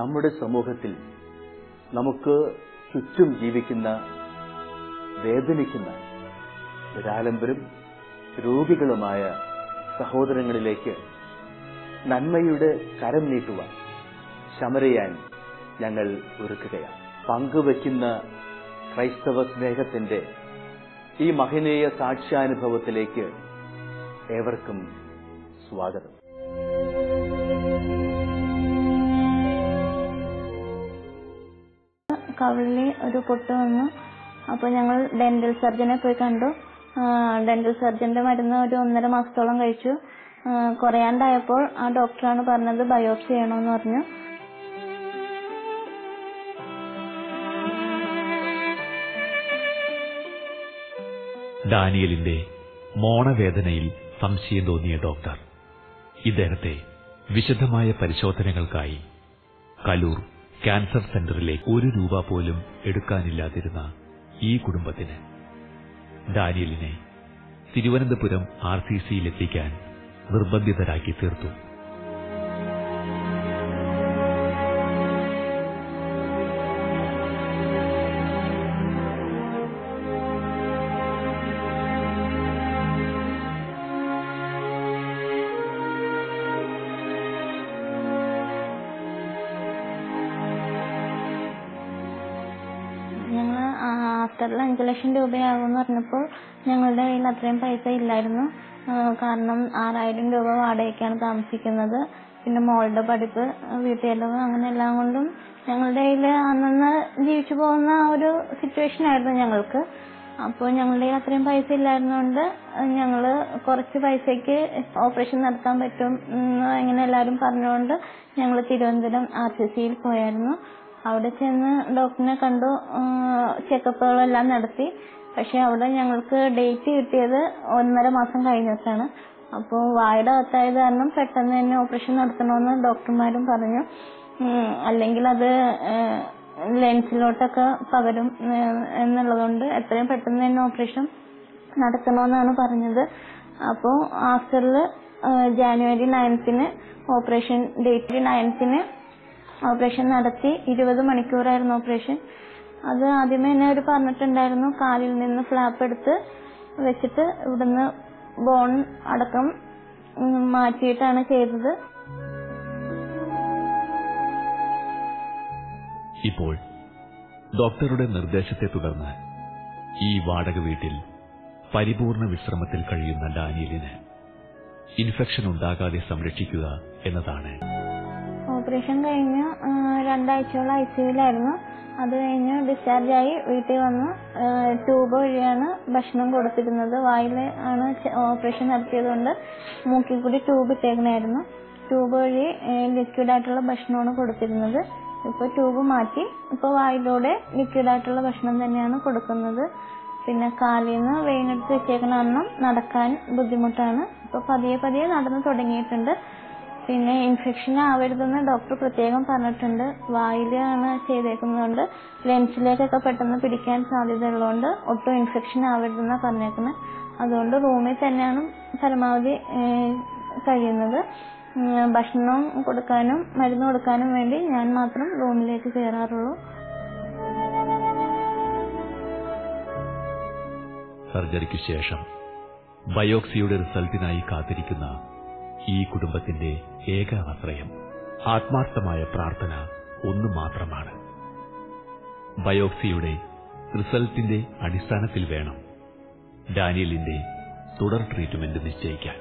നമ്മുടെ സമൂഹത്തിൽ നമുക്ക് ചുറ്റും ജീവിക്കുന്ന വേദനിക്കുന്ന നിരാലംബരും രോഗികളുമായ സഹോദരങ്ങളിലേക്ക് നന്മയുടെ കരം നീട്ടുവാൻ ശമരയാൻ ഞങ്ങൾ ഒരുക്കുകയാണ് പങ്കുവയ്ക്കുന്ന ക്രൈസ്തവ സ്നേഹത്തിന്റെ ഈ മഹനീയ സാക്ഷ്യാനുഭവത്തിലേക്ക് ഏവർക്കും സ്വാഗതം കവിളിൽ ഒരു പൊട്ട് വന്നു അപ്പോൾ ഞങ്ങൾ ഡെന്റൽ സർജനെ പോയി കണ്ടു ഡെന്റൽ സർജന്റെ മരുന്ന് ഒരു ഒന്നര മാസത്തോളം കഴിച്ചു ആ, കുറയാണ്ടായപ്പോൾ ആ ഡോക്ടറാണ് പറഞ്ഞത് ബയോപ്സി ചെയ്യണമെന്ന് പറഞ്ഞു ഡാനിയലിന്റെ മോണവേദനയിൽ സംശയം തോന്നിയ ഡോക്ടർ ഇദ്ദേഹത്തെ വിശദമായ പരിശോധനകൾക്കായി കലൂർ ക്യാൻസർ സെന്ററിലെ ഒരു രൂപ പോലും എടുക്കാനില്ലാതിരുന്ന ഈ കുടുംബത്തിന് ഡാനിയലിനെ തിരുവനന്തപുരം ആർ സി സിയിലെത്തിക്കാൻ നിർബന്ധിതരാക്കി തീർത്തു ഞങ്ങൾ ആഫ്റ്ററിൽ അഞ്ച് ലക്ഷം രൂപയാകുമെന്ന് പറഞ്ഞപ്പോൾ ഞങ്ങളുടെ കയ്യിൽ അത്രയും പൈസ ഇല്ലായിരുന്നു ആ, കാരണം ആറായിരം രൂപ വാടകയ്ക്കാണ് താമസിക്കുന്നത് പിന്നെ മോളുടെ പഠിപ്പ് വീട്ടുചെലവ് അങ്ങനെ എല്ലാം കൊണ്ടും ഞങ്ങളുടെ കയ്യിൽ അന്നന്ന് ജീവിച്ചു പോകുന്ന ആ ഒരു സിറ്റുവേഷൻ ആയിരുന്നു ഞങ്ങൾക്ക് അപ്പോൾ ഞങ്ങളുടെ കയ്യിൽ അത്രയും പൈസ ഇല്ലായിരുന്നുകൊണ്ട് ഞങ്ങൾ കുറച്ച് പൈസയ്ക്ക് ഓപ്പറേഷൻ നടത്താൻ പറ്റും എന്ന് ഇങ്ങനെ എല്ലാവരും പറഞ്ഞുകൊണ്ട് ഞങ്ങൾ തിരുവനന്തപുരം ആർ സി സിയിൽ പോയായിരുന്നു അവിടെ ചെന്ന് ഡോക്ടറിനെ കണ്ടു ചെക്കപ്പുകളെല്ലാം നടത്തി പക്ഷെ അവിടെ ഞങ്ങൾക്ക് ഡേറ്റ് കിട്ടിയത് ഒന്നര മാസം കഴിഞ്ഞിട്ടാണ് അപ്പോൾ വായുടെ അകത്തായത് കാരണം പെട്ടെന്ന് തന്നെ ഓപ്പറേഷൻ നടത്തണമെന്ന് ഡോക്ടർമാരും പറഞ്ഞു ഉം, അല്ലെങ്കിൽ അത് ഏഹ്, ലെൻസിലോട്ടൊക്കെ പകരും ഏഹ്, എന്നുള്ളതുകൊണ്ട് എത്രയും പെട്ടെന്ന് തന്നെ ഓപ്പറേഷൻ നടത്തണമെന്നാണ് പറഞ്ഞത് അപ്പോൾ ആഫ്റ്ററിൽ ജാനുവരി നയൻത്തിന് ഓപ്പറേഷൻ ഡേറ്റ് നയൻത്തിന് ഓപ്പറേഷൻ നടത്തി ഇരുപത് മണിക്കൂറായിരുന്നു ഓപ്പറേഷൻ അത് ആദ്യമേ തന്നെ അവർ പറഞ്ഞിട്ടുണ്ടായിരുന്നു കാലിൽ നിന്ന് ഫ്ലാപ്പ് എടുത്ത് വെച്ചിട്ട് ഇവിടുന്ന് ബോൺ അടക്കം ഉം, മാറ്റിയിട്ടാണ് ചെയ്തത് ഇപ്പോൾ ഡോക്ടറുടെ നിർദ്ദേശത്തെ തുടർന്ന് ഈ വാടക വീട്ടിൽ പരിപൂർണ വിശ്രമത്തിൽ കഴിയുന്ന ഡാനിയലിന് ഇൻഫെക്ഷൻ ഉണ്ടാകാതെ സംരക്ഷിക്കുക എന്നതാണ് ഓപ്പറേഷൻ കഴിഞ്ഞ് ആ, രണ്ടാഴ്ചയോളം ഐ സിയുലായിരുന്നു അത് കഴിഞ്ഞ് ഡിസ്ചാർജ് ആയി വീട്ടിൽ വന്ന് ട്യൂബ് വഴിയാണ് ഭക്ഷണം കൊടുത്തിരുന്നത് വായിൽ ആണ് ചെ- ഓപ്പറേഷൻ നടത്തിയതുകൊണ്ട് മൂക്കിൽ കൂടി ട്യൂബ് ഇട്ടേക്കണായിരുന്നു ട്യൂബ് വഴി ലിക്വിഡ് ആയിട്ടുള്ള ഭക്ഷണമാണ് കൊടുത്തിരുന്നത് ഇപ്പൊ ട്യൂബ് മാറ്റി ഇപ്പൊ വായിലൂടെ ലിക്വിഡ് ആയിട്ടുള്ള ഭക്ഷണം തന്നെയാണ് കൊടുക്കുന്നത് പിന്നെ കാലിൽ നിന്ന് വെയിനെടുത്ത് വെച്ചേക്കണ കാരണം നടക്കാൻ ബുദ്ധിമുട്ടാണ് ഇപ്പൊ പതിയെ പതിയെ നടന്നു തുടങ്ങിയിട്ടുണ്ട് പിന്നെ ഇൻഫെക്ഷൻ ആവരുതെന്ന് ഡോക്ടർ പ്രത്യേകം പറഞ്ഞിട്ടുണ്ട് വായിലാണ് ചെയ്തേക്കുന്നതുകൊണ്ട് ലെൻസിലേക്കൊക്കെ പെട്ടെന്ന് പിടിക്കാൻ സാധ്യതയുള്ളതുകൊണ്ട് ഒട്ടും ഇൻഫെക്ഷൻ ആവരുതെന്നാണ് പറഞ്ഞേക്കുന്നത് അതുകൊണ്ട് റൂമിൽ തന്നെയാണ് പരമാവധി ഏഹ്, കഴിയുന്നത് ഉം, ഭക്ഷണം കൊടുക്കാനും മരുന്ന് കൊടുക്കാനും വേണ്ടി ഞാൻ മാത്രം റൂമിലേക്ക് കയറാറുള്ളൂ സർജറിക്ക് ശേഷം ബയോപ്സിയുടെ റിസൾട്ടിനായി കാത്തിരിക്കുന്ന ഈ കുടുംബത്തിന്റെ ഏക ആശ്രയം ആത്മാർത്ഥമായ പ്രാർത്ഥന ഒന്നു മാത്രമാണ് ബയോപ്സിയുടെ റിസൾട്ടിന്റെ അടിസ്ഥാനത്തിൽ വേണം ഡാനിയലിന്റെ തുടർ ട്രീറ്റ്മെന്റ് നിശ്ചയിക്കാൻ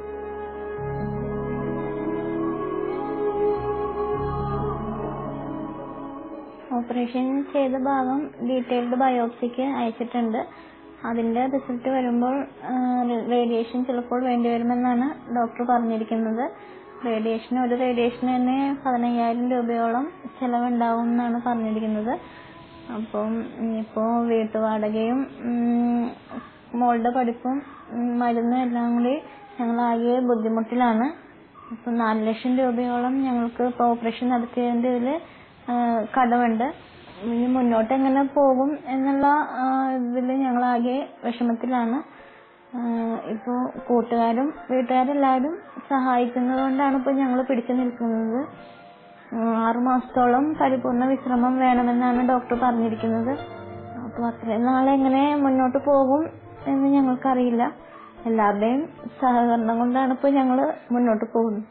ഓപ്പറേഷൻ ചെയ്ത ഭാഗം ഡീറ്റെയിൽഡ് ബയോപ്സിക്ക് അയച്ചിട്ടുണ്ട് അതിന്റെ റിസൾട്ട് വരുമ്പോൾ റേഡിയേഷൻ ചിലപ്പോൾ വേണ്ടിവരുമെന്നാണ് ഡോക്ടർ പറഞ്ഞിരിക്കുന്നത് റേഡിയേഷൻ ഒരു റേഡിയേഷന് തന്നെ പതിനയ്യായിരം രൂപയോളം ചെലവുണ്ടാവും എന്നാണ് പറഞ്ഞിരിക്കുന്നത് അപ്പം ഇപ്പോൾ വീട്ടുവാടകയും ഉം, മോളുടെ പഠിപ്പും ഉം, മരുന്നും എല്ലാം കൂടി ഞങ്ങളാകെ ബുദ്ധിമുട്ടിലാണ് ഇപ്പം നാല് ലക്ഷം രൂപയോളം ഞങ്ങൾക്ക് ഇപ്പോൾ ഓപ്പറേഷൻ നടത്തിയതിൻ്റെ ഇതിൽ കടമുണ്ട് ഇനി മുന്നോട്ട് എങ്ങനെ പോകും എന്നുള്ള ഇതിൽ ഞങ്ങളാകെ വിഷമത്തിലാണ് ഇപ്പോൾ കൂട്ടുകാരും വീട്ടുകാരെല്ലാവരും സഹായിക്കുന്നത് കൊണ്ടാണ് ഇപ്പോൾ ഞങ്ങൾ പിടിച്ചു നിൽക്കുന്നത് ഉം, ആറ് മാസത്തോളം പരിപൂർണ വിശ്രമം വേണമെന്നാണ് ഡോക്ടർ പറഞ്ഞിരിക്കുന്നത് അപ്പോൾ അത്രയും നാളെങ്ങനെ മുന്നോട്ട് പോകും എന്ന് ഞങ്ങൾക്കറിയില്ല എല്ലാവരുടെയും സഹകരണം കൊണ്ടാണ് ഇപ്പോൾ ഞങ്ങൾ മുന്നോട്ട് പോകുന്നത്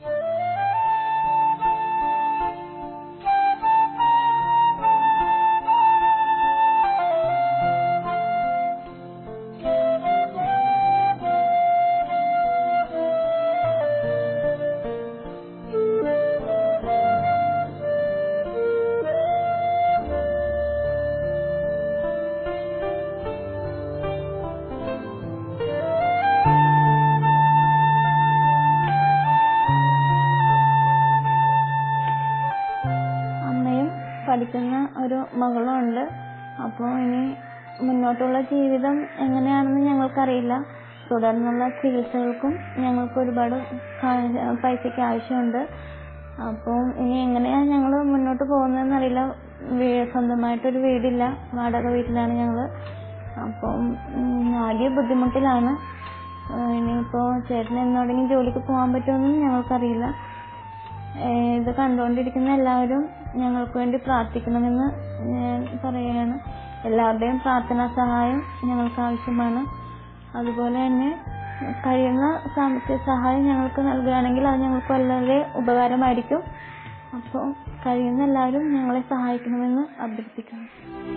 അമ്മയും പഠിക്കുന്ന ഒരു മകളും ഉണ്ട് അപ്പോൾ ഇനി മുന്നോട്ടുള്ള ജീവിതം എങ്ങനെയാണെന്ന് ഞങ്ങൾക്കറിയില്ല തുടർന്നുള്ള ചികിത്സകൾക്കും ഞങ്ങൾക്ക് ഒരുപാട് കാ- പൈസയ്ക്ക് ആവശ്യമുണ്ട് അപ്പോൾ ഇനി എങ്ങനെയാണ് ഞങ്ങൾ മുന്നോട്ട് പോകുന്നതെന്നറിയില്ല വീ- സ്വന്തമായിട്ടൊരു വീടില്ല വാടക വീട്ടിലാണ് ഞങ്ങൾ അപ്പം ഉം, ആകെ ബുദ്ധിമുട്ടിലാണ് ഏഹ് ഇനിയിപ്പോ ചേട്ടൻ എന്നോടെങ്കിലും ജോലിക്ക് പോകാൻ പറ്റുമെന്നും ഞങ്ങൾക്കറിയില്ല ഏഹ് ഇത് കണ്ടുകൊണ്ടിരിക്കുന്ന എല്ലാവരും ഞങ്ങൾക്ക് വേണ്ടി പ്രാർത്ഥിക്കണമെന്ന് ഞാൻ പറയുകയാണ് എല്ലാവരുടെയും പ്രാർത്ഥനാ സഹായം ഞങ്ങൾക്ക് ആവശ്യമാണ് അതുപോലെ തന്നെ കഴിയുന്ന സാമ്പത്തിക സഹായം ഞങ്ങൾക്ക് നൽകുകയാണെങ്കിൽ അത് ഞങ്ങൾക്ക് വളരെ ഉപകാരമായിരിക്കും അപ്പോൾ കഴിയുന്ന എല്ലാവരും ഞങ്ങളെ സഹായിക്കണമെന്ന് അഭ്യർത്ഥിക്കുന്നു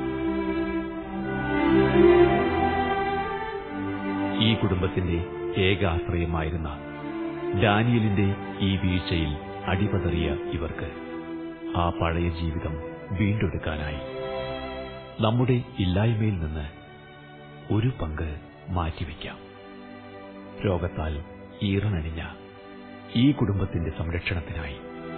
ഈ കുടുംബത്തിന്റെ ഏക ആശ്രയമായിരുന്ന ഡാനിയലിന്റെ ഈ വീഴ്ചയിൽ അടിപതറിയ ഇവർക്ക് ആ പഴയ ജീവിതം വീണ്ടെടുക്കാനായി നമ്മുടെ ഇല്ലായ്മയിൽ നിന്ന് ഒരു പങ്ക് മാറ്റിവെക്കാം രോഗത്താൽ ഈറനണിഞ്ഞ ഈ കുടുംബത്തിന്റെ സംരക്ഷണത്തിനായി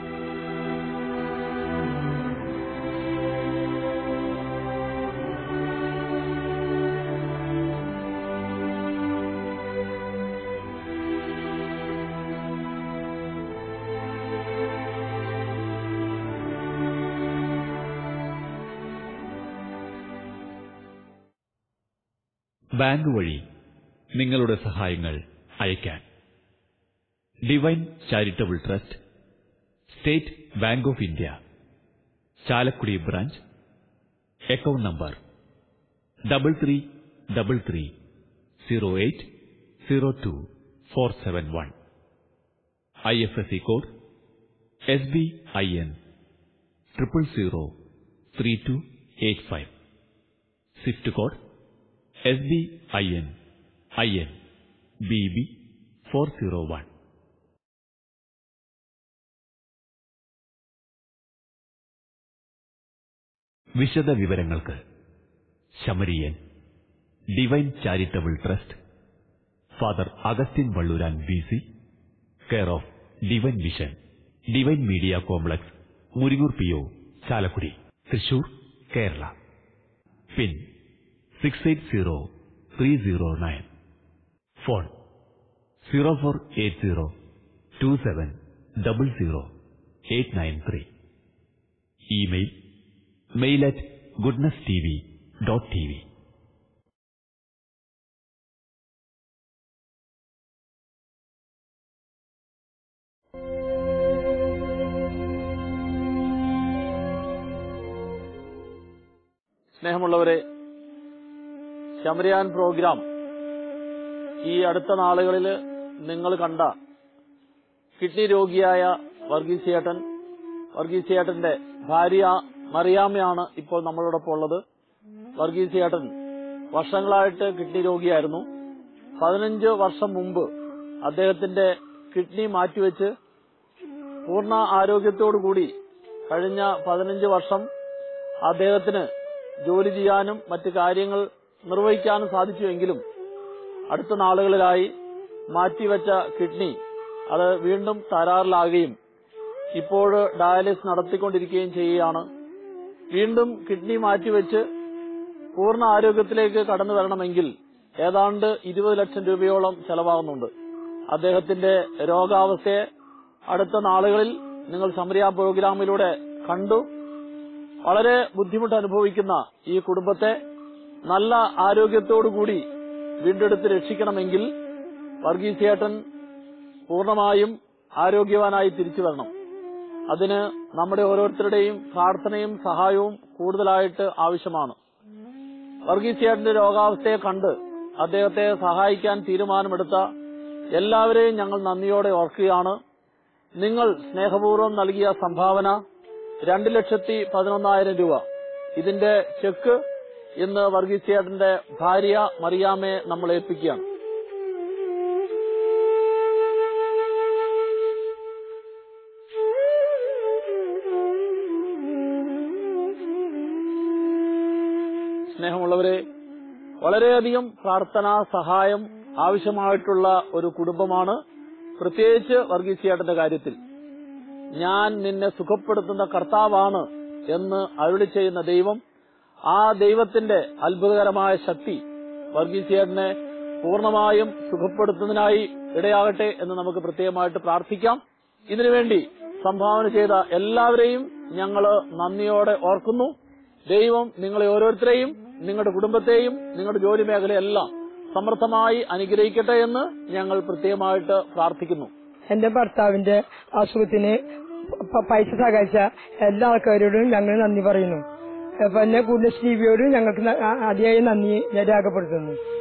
ബാങ്ക് വഴി നിങ്ങളുടെ സഹായങ്ങൾ അയക്കാൻ divine charitable trust State Bank of India Chalakudy branch account number double three double three zero eight zero two four seven one I F S C code S B I N triple zero three two eight five swift code S B I N I N B B four zero one വിശദ വിവരങ്ങൾക്ക് Samaritan divine charitable trust father Augustine Valluran B C care of divine mission divine media complex Muringoor P O Chalakudy Thrissur Kerala pin six eight zero three zero nine phone zero four eight zero two seven double zero eight nine three email mail at goodness T V dot T V സ്നേഹമുള്ളവരെ Samaritan programme ഈ അടുത്ത നാളുകളിൽ നിങ്ങൾ കണ്ട kidney രോഗിയായ വർഗീസേട്ടൻ വർഗീസേട്ടന്റെ ഭാര്യ മറിയാമ്മയാണ് ഇപ്പോൾ നമ്മളോടൊപ്പം ഉള്ളത് വർഗീസേട്ടൻ വർഷങ്ങളായിട്ട് കിഡ്നി രോഗിയായിരുന്നു പതിനഞ്ച് വർഷം മുമ്പ് അദ്ദേഹത്തിന്റെ കിഡ്നി മാറ്റിവെച്ച് പൂർണ്ണ ആരോഗ്യത്തോടുകൂടി കഴിഞ്ഞ പതിനഞ്ച് വർഷം അദ്ദേഹത്തിന് ജോലി ചെയ്യാനും മറ്റ് കാര്യങ്ങൾ നിർവഹിക്കാനും സാധിച്ചുവെങ്കിലും അടുത്ത നാളുകളിലായി മാറ്റിവെച്ച കിഡ്നി അത് വീണ്ടും തകരാറിലാകുകയും ഇപ്പോൾ ഡയാലിസിസ് നടത്തിക്കൊണ്ടിരിക്കുകയും ചെയ്യുകയാണ് വീണ്ടും കിഡ്നി മാറ്റിവെച്ച് പൂർണ്ണ ആരോഗ്യത്തിലേക്ക് കടന്നു വരണമെങ്കിൽ ഏതാണ്ട് ഇരുപത് ലക്ഷം രൂപയോളം ചെലവാകുന്നുണ്ട് അദ്ദേഹത്തിന്റെ രോഗാവസ്ഥയെ അടുത്ത നാളുകളിൽ നിങ്ങൾ സമരിയ പ്രോഗ്രാമിലൂടെ കണ്ടു വളരെ ബുദ്ധിമുട്ട് അനുഭവിക്കുന്ന ഈ കുടുംബത്തെ നല്ല ആരോഗ്യത്തോടുകൂടി വീണ്ടെടുത്ത് രക്ഷിക്കണമെങ്കിൽ വർഗീസേട്ടൻ പൂർണ്ണമായും ആരോഗ്യവാനായി തിരിച്ചു വരണം അതിന് നമ്മുടെ ഓരോരുത്തരുടെയും പ്രാർത്ഥനയും സഹായവും കൂടുതലായിട്ട് ആവശ്യമാണ് വർഗീസിയേട്ടന്റെ രോഗാവസ്ഥയെ കണ്ട് അദ്ദേഹത്തെ സഹായിക്കാൻ തീരുമാനമെടുത്ത എല്ലാവരെയും ഞങ്ങൾ നന്ദിയോടെ ഓർക്കുകയാണ് നിങ്ങൾ സ്നേഹപൂർവ്വം നൽകിയ സംഭാവന രണ്ട് ലക്ഷത്തി പതിനൊന്നായിരം രൂപ ഇതിന്റെ ചെക്ക് ഇന്ന് വർഗീസിയേട്ടന്റെ ഭാര്യ മറിയാമ്മയെ നമ്മൾ ഏൽപ്പിക്കുകയാണ് സ്നേഹമുള്ളവരെ വളരെയധികം പ്രാർത്ഥനാ സഹായം ആവശ്യമായിട്ടുള്ള ഒരു കുടുംബമാണ് പ്രത്യേകിച്ച് വർഗീസിയേട്ടന്റെ കാര്യത്തിൽ ഞാൻ നിന്നെ സുഖപ്പെടുത്തുന്ന കർത്താവാണ് എന്ന് അരുളി ചെയ്യുന്ന ദൈവം ആ ദൈവത്തിന്റെ അത്ഭുതകരമായ ശക്തി വർഗീസിയേട്ടനെ പൂർണ്ണമായും സുഖപ്പെടുത്തുന്നതിനായി ഇടയാകട്ടെ എന്ന് നമുക്ക് പ്രത്യേകമായിട്ട് പ്രാർത്ഥിക്കാം ഇതിനുവേണ്ടി സംഭാവന ചെയ്ത എല്ലാവരെയും ഞങ്ങൾ നന്ദിയോടെ ഓർക്കുന്നു ദൈവം നിങ്ങളെ ഓരോരുത്തരെയും നിങ്ങളുടെ കുടുംബത്തെയും നിങ്ങളുടെ ജോലി മേഖലയെല്ലാം സമൃദ്ധമായി അനുഗ്രഹിക്കട്ടെ എന്ന് ഞങ്ങൾ പ്രത്യേകമായിട്ട് പ്രാർത്ഥിക്കുന്നു എന്റെ ഭർത്താവിന്റെ അസുഖത്തിന് പ- പൈസ സഹായിച്ച എല്ലാ ആൾക്കാരോടും ഞങ്ങൾ നന്ദി പറയുന്നു പിന്നെ കുടുംബശ്രീവിയോട് ഞങ്ങൾക്ക് ന- അതിയായ നന്ദി ഞാൻ രേഖപ്പെടുത്തുന്നു